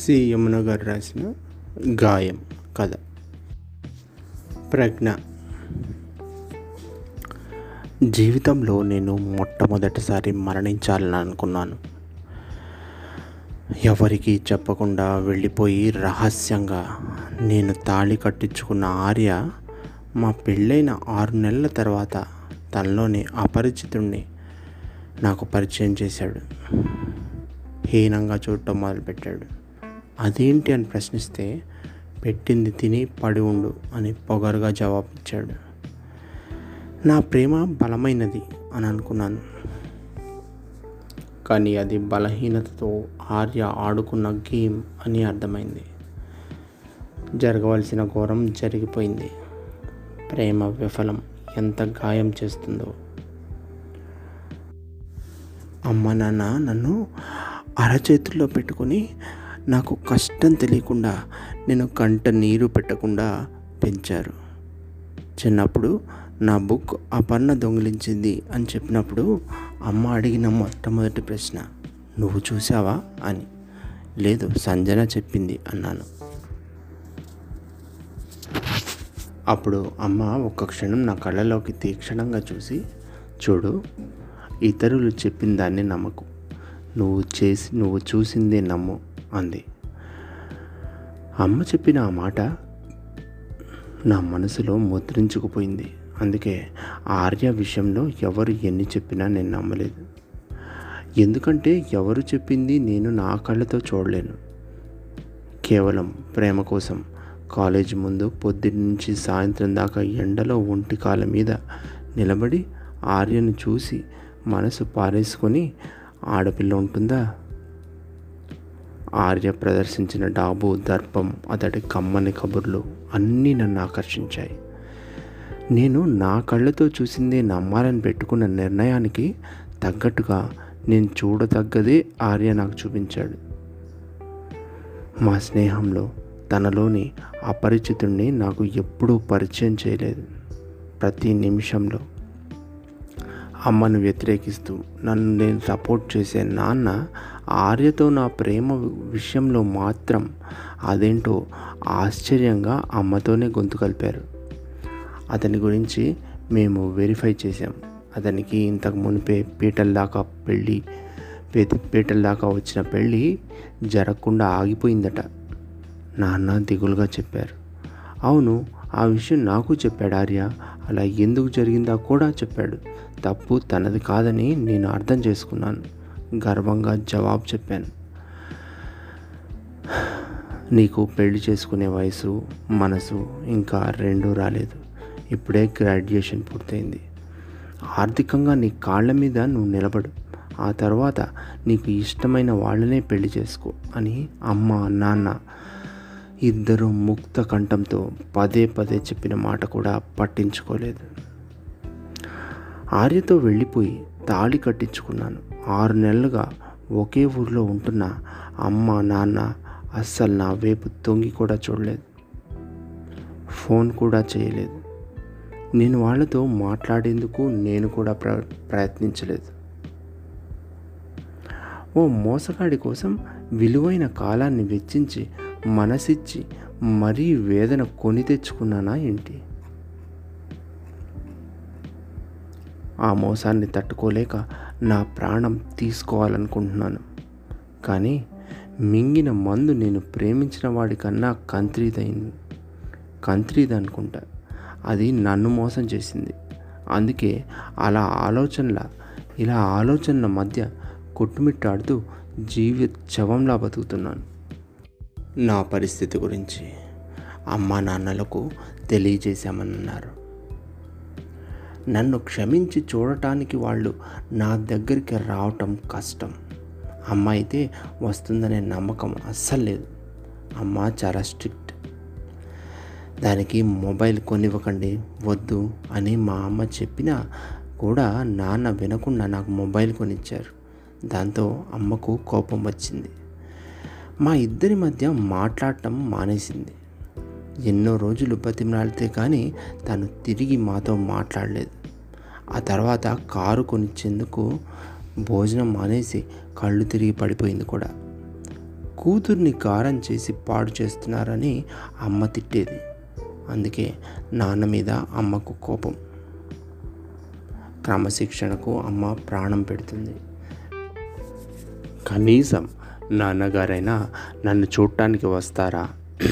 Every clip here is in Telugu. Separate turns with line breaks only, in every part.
సి యమున గారు రాసిన గాయం కథ ప్రజ్ఞ జీవితంలో నేను మొట్టమొదటిసారి మరణించాలని అనుకున్నాను ఎవరికీ చెప్పకుండా వెళ్ళిపోయి రహస్యంగా నేను తాళి కట్టించుకున్న ఆర్య మా పెళ్ళైన ఆరు నెలల తర్వాత తనలోని అపరిచితుణ్ణి నాకు పరిచయం చేశాడు హీనంగా చూడటం మొదలుపెట్టాడు అదేంటి అని ప్రశ్నిస్తే పెట్టింది తిని పడి ఉండు అని పొగరుగా జవాబిచ్చాడు నా ప్రేమ బలమైనది అని అనుకున్నాను కానీ అది బలహీనతతో ఆర్య ఆడుకున్న గేమ్ అని అర్థమైంది జరగవలసిన ఘోరం జరిగిపోయింది ప్రేమ విఫలం ఎంత గాయం చేస్తుందో అమ్మ నాన్న నన్ను అరచేతుల్లో పెట్టుకొని నాకు కష్టం తెలియకుండా నేను కంట నీరు పెట్టకుండా పెంచారు చిన్నప్పుడు నా బుక్ అపర్ణ దొంగిలించింది అని చెప్పినప్పుడు అమ్మ అడిగిన మొట్టమొదటి ప్రశ్న నువ్వు చూసావా అని లేదు సంజన చెప్పింది అన్నాను అప్పుడు అమ్మ ఒక్క క్షణం నా కళ్ళలోకి తీక్షణంగా చూసి చూడు ఇతరులు చెప్పిన దాన్ని నమ్మకు నువ్వు చేసి నువ్వు చూసిందే నమ్ము అంది అమ్మ చెప్పిన ఆ మాట నా మనసులో ముద్రించుకుపోయింది అందుకే ఆర్య విషయంలో ఎవరు ఎన్ని చెప్పినా నేను నమ్మలేదు ఎందుకంటే ఎవరు చెప్పింది నేను నా కళ్ళతో చూడలేను కేవలం ప్రేమ కోసం కాలేజీ ముందు పొద్దున్న నుంచి సాయంత్రం దాకా ఎండలో ఒంటి కాళ్ళ మీద నిలబడి ఆర్యను చూసి మనసు పారేసుకొని ఆడపిల్ల ఉంటుందా ఆర్య ప్రదర్శించిన డాబు దర్పం అతడి కమ్మని కబుర్లు అన్నీ నన్ను ఆకర్షించాయి నేను నా కళ్ళతో చూసిందే నమ్మాలని పెట్టుకున్న నిర్ణయానికి తగ్గట్టుగా నేను చూడతగ్గదే ఆర్య నాకు చూపించాడు మా స్నేహంలో తనలోని అపరిచితుణ్ణి నాకు ఎప్పుడూ పరిచయం చేయలేదు ప్రతి నిమిషంలో అమ్మను వ్యతిరేకిస్తూ నన్ను నేను సపోర్ట్ చేసే నాన్న ఆర్యతో నా ప్రేమ విషయంలో మాత్రం అదేంటో ఆశ్చర్యంగా అమ్మతోనే గొంతు కలిపారు అతని గురించి మేము వెరిఫై చేసాం అతనికి ఇంతకు మునిపే పీటల దాకా పెళ్ళి పీటల దాకా వచ్చిన పెళ్ళి జరగకుండా ఆగిపోయిందట నాన్న దిగులుగా చెప్పారు అవును ఆ విషయం నాకు చెప్పాడు ఆర్య అలా ఎందుకు జరిగిందా కూడా చెప్పాడు తప్పు తనది కాదని నేను అర్థం చేసుకున్నాను గర్వంగా జవాబు చెప్పాను నీకు పెళ్లి చేసుకునే వయసు మనసు ఇంకా రెండూ రాలేదు ఇప్పుడే గ్రాడ్యుయేషన్ పూర్తయింది ఆర్థికంగా నీ కాళ్ళ మీద నువ్వు నిలబడు ఆ తర్వాత నీకు ఇష్టమైన వాళ్ళనే పెళ్లి చేసుకో అని అమ్మ నాన్న ఇద్దరు ముక్త కంఠంతో పదే పదే చెప్పిన మాట కూడా పట్టించుకోలేదు ఆర్యతో వెళ్ళిపోయి తాళి కట్టించుకున్నాను ఆరు నెలలుగా ఒకే ఊర్లో ఉంటున్న అమ్మ నాన్న అస్సలు నా వైపు తొంగి కూడా చూడలేదు ఫోన్ కూడా చేయలేదు నేను వాళ్ళతో మాట్లాడేందుకు నేను కూడా ప్ర ప్రయత్నించలేదు ఓ మోసగాడి కోసం విలువైన కాలాన్ని వెచ్చించి మనసిచ్చి మరీ వేదన కొని తెచ్చుకున్నానా ఏంటి ఆ మోసాన్ని తట్టుకోలేక నా ప్రాణం తీసుకోవాలనుకుంటున్నాను కానీ మింగిన మందు నేను ప్రేమించిన వాడికన్నా కంత్రీదైంది కంత్రీది అనుకుంటా అది నన్ను మోసం చేసింది అందుకే అలా ఆలోచనల ఇలా ఆలోచనల మధ్య కొట్టుమిట్టాడుతూ జీవి శవంలా బతుకుతున్నాను నా పరిస్థితి గురించి అమ్మా నాన్నలకు తెలియజేశామన్నారు నన్ను క్షమించి చూడటానికి వాళ్ళు నా దగ్గరికి రావటం కష్టం అమ్మ అయితే వస్తుందనే నమ్మకం అస్సలు లేదు అమ్మ చాలా స్ట్రిక్ట్ దానికి మొబైల్ కొనివ్వకండి వద్దు అని మా అమ్మ చెప్పినా కూడా నాన్న వినకుండా నాకు మొబైల్ కొనిచ్చారు దాంతో అమ్మకు కోపం వచ్చింది మా ఇద్దరి మధ్య మాట్లాడటం మానేసింది ఎన్నో రోజులు బతిమలాడితే కానీ తను తిరిగి మాతో మాట్లాడలేదు ఆ తర్వాత కారు కొనిచ్చేందుకు భోజనం మానేసి కళ్ళు తిరిగి పడిపోయింది కూడా కూతుర్ని గారం చేసి పాడు చేస్తున్నారని అమ్మ తిట్టేది అందుకే నాన్న మీద అమ్మకు కోపం క్రమశిక్షణకు అమ్మ ప్రాణం పెడుతుంది కనీసం నాన్నగారైనా నన్ను చూడటానికి వస్తారా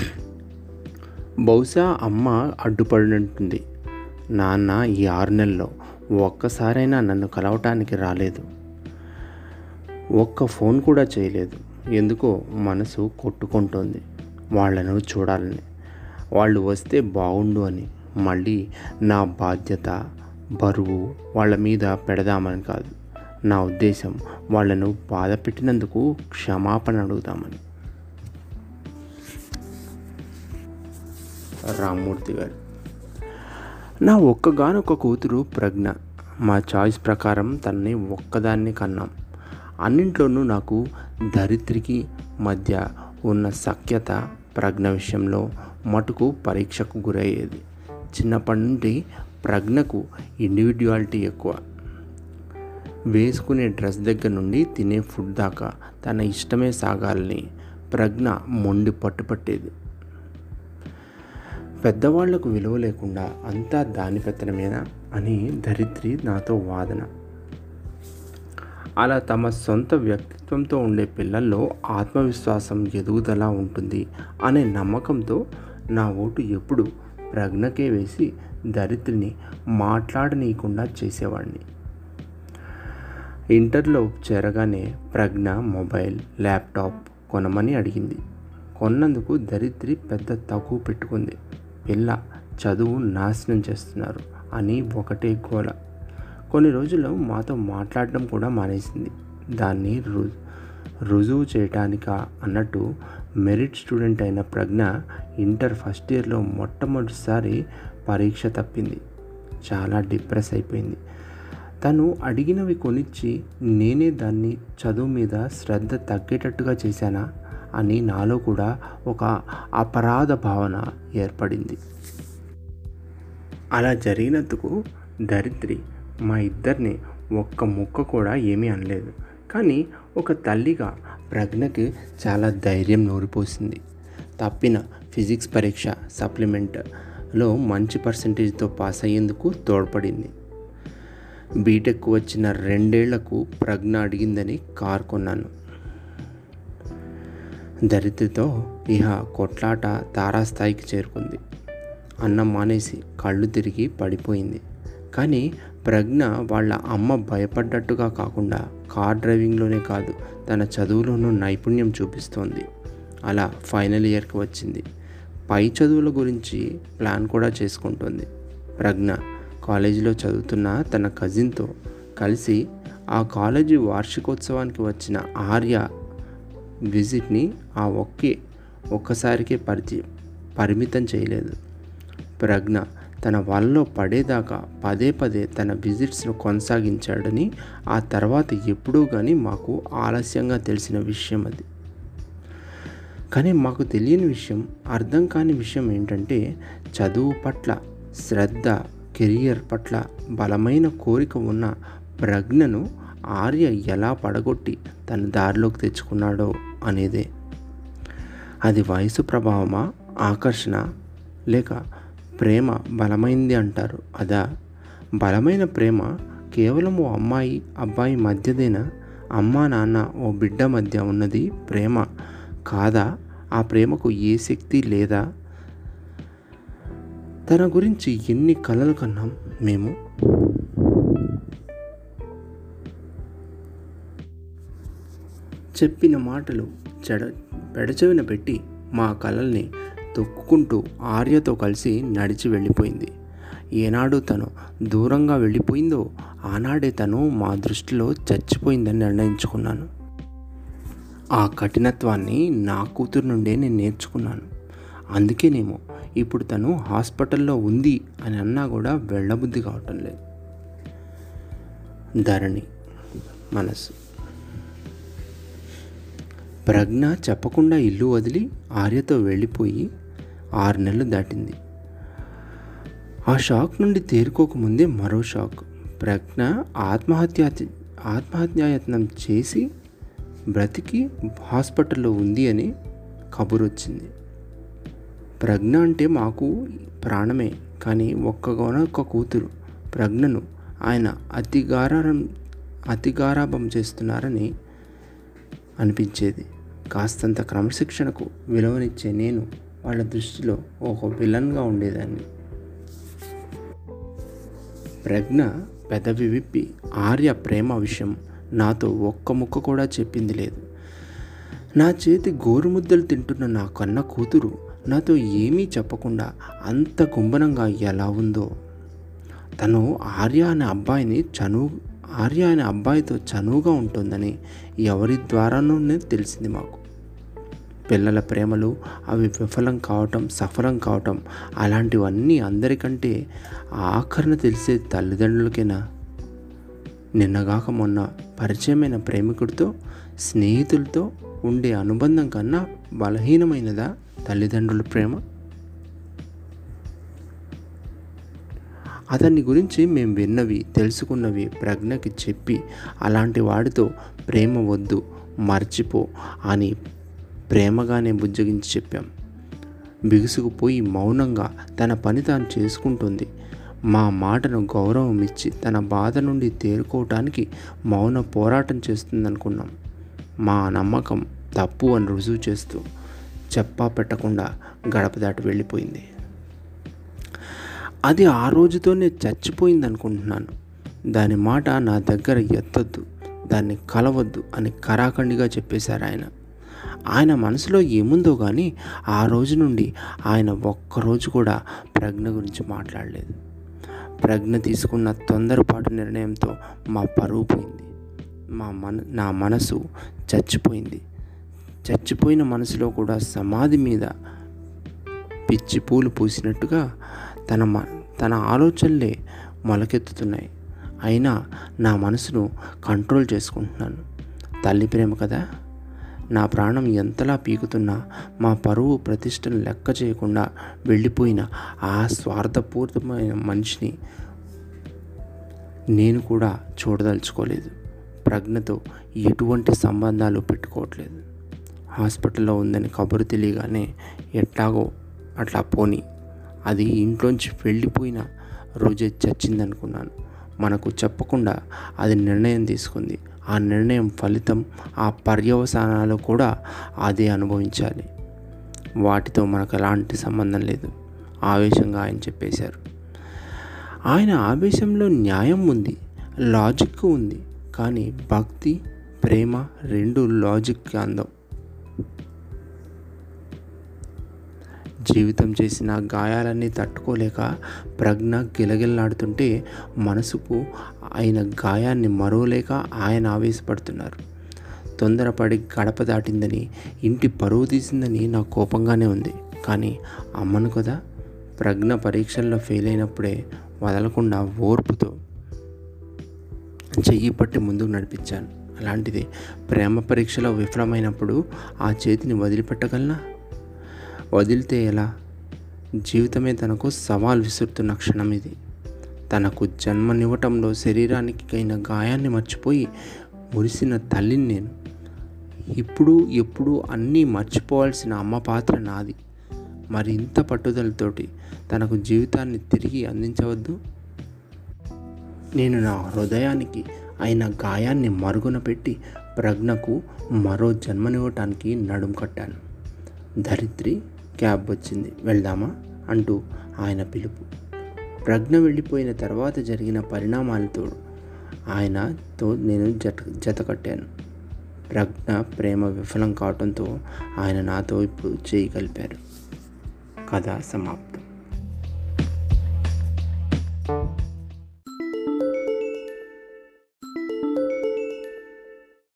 బహుశా అమ్మ అడ్డుపడినట్టుంది నాన్న ఈ ఆరు నెలల్లో ఒక్కసారైనా నన్ను కలవటానికి రాలేదు ఒక్క ఫోన్ కూడా చేయలేదు ఎందుకో మనసు కొట్టుకుంటోంది వాళ్ళను చూడాలని వాళ్ళు వస్తే బాగుండు అని మళ్ళీ నా బాధ్యత బరువు వాళ్ళ మీద పెడదామని కాదు నా ఉద్దేశం వాళ్ళను బాధ పెట్టినందుకు క్షమాపణ అడుగుదామని రామ్మూర్తి గారు నా ఒక్కగానొక్క కూతురు ప్రజ్ఞ మా చాయిస్ ప్రకారం తనని ఒక్కదాన్ని కన్నాం అన్నింట్లోనూ నాకు దరిద్రికి మధ్య ఉన్న సఖ్యత ప్రజ్ఞ విషయంలో మటుకు పరీక్షకు గురయ్యేది చిన్నప్పటి నుండి ప్రజ్ఞకు ఇండివిడ్యువాలిటీ ఎక్కువ వేసుకునే డ్రెస్ దగ్గర నుండి తినే ఫుడ్ దాకా తన ఇష్టమే సాగాలని ప్రజ్ఞ మొండి పట్టుపట్టేది పెద్దవాళ్లకు విలువ లేకుండా అంతా దాని పెత్తనమేనా అని ధరిత్రి నాతో వాదన అలా తమ సొంత వ్యక్తిత్వంతో ఉండే పిల్లల్లో ఆత్మవిశ్వాసం ఎదుగుదల ఉంటుంది అనే నమ్మకంతో నా ఓటు ఎప్పుడు ప్రజ్ఞకే వేసి దరిద్రిని మాట్లాడనీయకుండా చేసేవాడిని ఇంటర్లో చేరగానే ప్రజ్ఞ మొబైల్ ల్యాప్టాప్ కొనమని అడిగింది కొన్నందుకు దరిద్రి పెద్ద తక్కువ పెట్టుకుంది పిల్ల చదువు నాశనం చేస్తున్నారు అని ఒకటే గోల కొన్ని రోజులు మాతో మాట్లాడడం కూడా మానేసింది దాన్ని రు రుజువు చేయటానిక అన్నట్టు మెరిట్ స్టూడెంట్ అయిన ప్రజ్ఞ ఇంటర్ ఫస్ట్ ఇయర్లో మొట్టమొదటిసారి పరీక్ష తప్పింది చాలా డిప్రెస్ అయిపోయింది తను అడిగినవి కొనిచ్చి నేనే దాన్ని చదువు మీద శ్రద్ధ తగ్గేటట్టుగా చేశానా అని నాలో కూడా ఒక అపరాధ భావన ఏర్పడింది అలా జరిగినందుకు దరిద్రి మా ఇద్దరిని ఒక్క ముక్క కూడా ఏమీ అనలేదు కానీ ఒక తల్లిగా ప్రజ్ఞకి చాలా ధైర్యం నూరిపోసింది తప్పిన ఫిజిక్స్ పరీక్ష సప్లిమెంట్లో మంచి పర్సంటేజ్తో పాస్ అయ్యేందుకు తోడ్పడింది బీటెక్ వచ్చిన రెండేళ్లకు ప్రజ్ఞ అడిగిందని కార్ కొన్నాను దరిద్రతో ఇహ కొట్లాట తారాస్థాయికి చేరుకుంది అన్నం మానేసి కళ్ళు తిరిగి పడిపోయింది కానీ ప్రజ్ఞ వాళ్ళ అమ్మ భయపడ్డట్టుగా కాకుండా కార్ డ్రైవింగ్లోనే కాదు తన చదువులోనూ నైపుణ్యం చూపిస్తోంది అలా ఫైనల్ ఇయర్కి వచ్చింది పై చదువుల గురించి ప్లాన్ కూడా చేసుకుంటుంది ప్రజ్ఞ కాలేజీలో చదువుతున్న తన కజిన్తో కలిసి ఆ కాలేజీ వార్షికోత్సవానికి వచ్చిన ఆర్య విజిట్ని ఆ ఒకే ఒక్కసారికే పరిచయం పరిమితం చేయలేదు ప్రజ్ఞ తన వలలో పడేదాకా పదే పదే తన విజిట్స్ను కొనసాగించాడని ఆ తర్వాత ఎప్పుడూ కానీ మాకు ఆలస్యంగా తెలిసిన విషయం అది కానీ మాకు తెలియని విషయం అర్థం కాని విషయం ఏంటంటే చదువు పట్ల శ్రద్ధ కెరియర్ పట్ల బలమైన కోరిక ఉన్న ప్రజ్ఞను ఆర్య ఎలా పడగొట్టి తన దారిలోకి తెచ్చుకున్నాడో అనేదే అది వయసు ప్రభావమా ఆకర్షణ లేక ప్రేమ బలమైంది అంటారు అదా బలమైన ప్రేమ కేవలం ఓ అమ్మాయి అబ్బాయి మధ్యదేనా అమ్మా నాన్న ఓ బిడ్డ మధ్య ఉన్నది ప్రేమ కాదా ఆ ప్రేమకు ఏ శక్తి లేదా తన గురించి ఎన్ని కలలు కన్నాం మేము చెప్పిన మాటలు చెడ పెడచెవిన పెట్టి మా కలల్ని తొక్కుకుంటూ ఆర్యతో కలిసి నడిచి వెళ్ళిపోయింది ఏనాడు తను దూరంగా వెళ్ళిపోయిందో ఆనాడే తను మా దృష్టిలో చచ్చిపోయిందని నిర్ణయించుకున్నాను ఆ కఠినత్వాన్ని నా కూతురు నుండే నేను నేర్చుకున్నాను అందుకేనేమో ఇప్పుడు తను హాస్పిటల్లో ఉంది అని అన్నా కూడా వెళ్ళబుద్ధి కావటం లేదు ధరణి మనసు ప్రజ్ఞ చెప్పకుండా ఇల్లు వదిలి ఆర్యతో వెళ్ళిపోయి ఆరు నెలలు దాటింది ఆ షాక్ నుండి తేరుకోకముందే మరో షాక్ ప్రజ్ఞ ఆత్మహత్య ఆత్మహత్యాయత్నం చేసి బ్రతికి హాస్పిటల్లో ఉంది అని కబురు వచ్చింది ప్రజ్ఞ అంటే మాకు ప్రాణమే కానీ ఒక్కగోన ఒక్క కూతురు ప్రజ్ఞను ఆయన అతిగారం అతిగారాభం చేస్తున్నారని అనిపించేది కాస్తంత క్రమశిక్షణకు విలువనిచ్చే నేను వాళ్ళ దృష్టిలో ఒక విలన్గా ఉండేదాన్ని ప్రజ్ఞ పెదవి విప్పి ఆర్య ప్రేమ విషయం నాతో ఒక్క ముక్క కూడా చెప్పింది లేదు నా చేతి గోరుముద్దలు తింటున్న నా కన్న కూతురు నాతో ఏమీ చెప్పకుండా అంత గుంభనంగా ఎలా ఉందో తను ఆర్య అనే అబ్బాయిని చనువు ఆర్య అనే అబ్బాయితో చనువుగా ఉంటుందని ఎవరి ద్వారానోనే తెలిసింది మాకు పిల్లల ప్రేమలు అవి విఫలం కావటం సఫలం కావటం అలాంటివన్నీ అందరికంటే ఆఖరణ తెలిసే తల్లిదండ్రులకేనా నిన్నగాక మొన్న పరిచయమైన ప్రేమికుడితో స్నేహితులతో ఉండే అనుబంధం కన్నా బలహీనమైనదా తల్లిదండ్రుల ప్రేమ అతన్ని గురించి మేము విన్నవి తెలుసుకున్నవి ప్రజ్ఞకి చెప్పి అలాంటి వాడితో ప్రేమ వద్దు మర్చిపో అని ప్రేమగానే బుజ్జగించి చెప్పాం బిగుసుకుపోయి మౌనంగా తన పని తాను చేసుకుంటుంది మా మాటను గౌరవం ఇచ్చి తన బాధ నుండి తేరుకోవటానికి మౌన పోరాటం చేస్తుందనుకున్నాం మా నమ్మకం తప్పు అని రుజువు చేస్తూ చెప్పా పెట్టకుండా గడప దాటి వెళ్ళిపోయింది అది ఆ రోజుతోనే చచ్చిపోయింది అనుకుంటున్నాను దాని మాట నా దగ్గర ఎత్తొద్దు దాన్ని కలవద్దు అని కరాఖండిగా చెప్పేశారు ఆయన ఆయన మనసులో ఏముందో కానీ ఆ రోజు నుండి ఆయన ఒక్కరోజు కూడా ప్రజ్ఞ గురించి మాట్లాడలేదు ప్రజ్ఞ తీసుకున్న తొందరపాటు నిర్ణయంతో మా పరువు పోయింది మా మన నా మనసు చచ్చిపోయింది చచ్చిపోయిన మనసులో కూడా సమాధి మీద పిచ్చి పూలు పూసినట్టుగా తన మ తన ఆలోచనలే మొలకెత్తుతున్నాయి అయినా నా మనసును కంట్రోల్ చేసుకుంటున్నాను తల్లి ప్రేమ కదా నా ప్రాణం ఎంతలా పీకుతున్నా మా పరువు ప్రతిష్టను లెక్క చేయకుండా వెళ్ళిపోయిన ఆ స్వార్థపూరితమైన మనిషిని నేను కూడా చూడదలుచుకోలేదు ప్రజ్ఞతో ఎటువంటి సంబంధాలు పెట్టుకోవట్లేదు హాస్పిటల్లో ఉందని కబురు తెలియగానే ఎట్లాగో అట్లా పోని అది ఇంట్లోంచి వెళ్ళిపోయిన రోజే చచ్చిందనుకున్నాను మనకు చెప్పకుండా అది నిర్ణయం తీసుకుంది ఆ నిర్ణయం ఫలితం ఆ పర్యవసానాలు కూడా అదే అనుభవించాలి వాటితో మనకు ఎలాంటి సంబంధం లేదు ఆవేశంగా ఆయన చెప్పేశారు ఆయన ఆవేశంలో న్యాయం ఉంది లాజిక్ ఉంది కానీ భక్తి ప్రేమ రెండు లాజిక్ అందం జీవితం చేసిన గాయాలన్నీ తట్టుకోలేక ప్రజ్ఞ గిలగిల్లాడుతుంటే మనసుకు ఆయన గాయాన్ని మరోలేక ఆయన ఆవేశపడుతున్నారు తొందరపడి గడప దాటిందని ఇంటి పరువు తీసిందని నా కోపంగానే ఉంది కానీ అమ్మను కదా ప్రజ్ఞ పరీక్షల్లో ఫెయిల్ అయినప్పుడే వదలకుండా ఓర్పుతో చెయ్యి పట్టి ముందుకు నడిపించాను అలాంటిది ప్రేమ పరీక్షలో విఫలమైనప్పుడు ఆ చేతిని వదిలిపెట్టగలనా వదిలితే ఎలా జీవితమే తనకు సవాల్ విసురుతున్న క్షణం ఇది తనకు జన్మనివ్వటంలో శరీరానికి అయిన గాయాన్ని మర్చిపోయి మురిసిన తల్లిని నేను ఇప్పుడు ఎప్పుడు అన్నీ మర్చిపోవాల్సిన అమ్మ పాత్ర నాది మరి ఇంత పట్టుదలతోటి తనకు జీవితాన్ని తిరిగి అందించవద్దు నేను నా హృదయానికి అయిన గాయాన్ని మరుగున పెట్టి ప్రజ్ఞకు మరో జన్మనివ్వటానికి నడుం కట్టాను ధరిత్రి క్యాబ్ వచ్చింది వెళ్దామా అంటూ ఆయన పిలుపు ప్రజ్ఞ వెళ్ళిపోయిన తర్వాత జరిగిన పరిణామాలతో ఆయనతో నేను జత జత కట్టాను ప్రజ్ఞ ప్రేమ విఫలం కావడంతో ఆయన నాతో ఇప్పుడు చేయి కలిపారు కథ సమాప్తం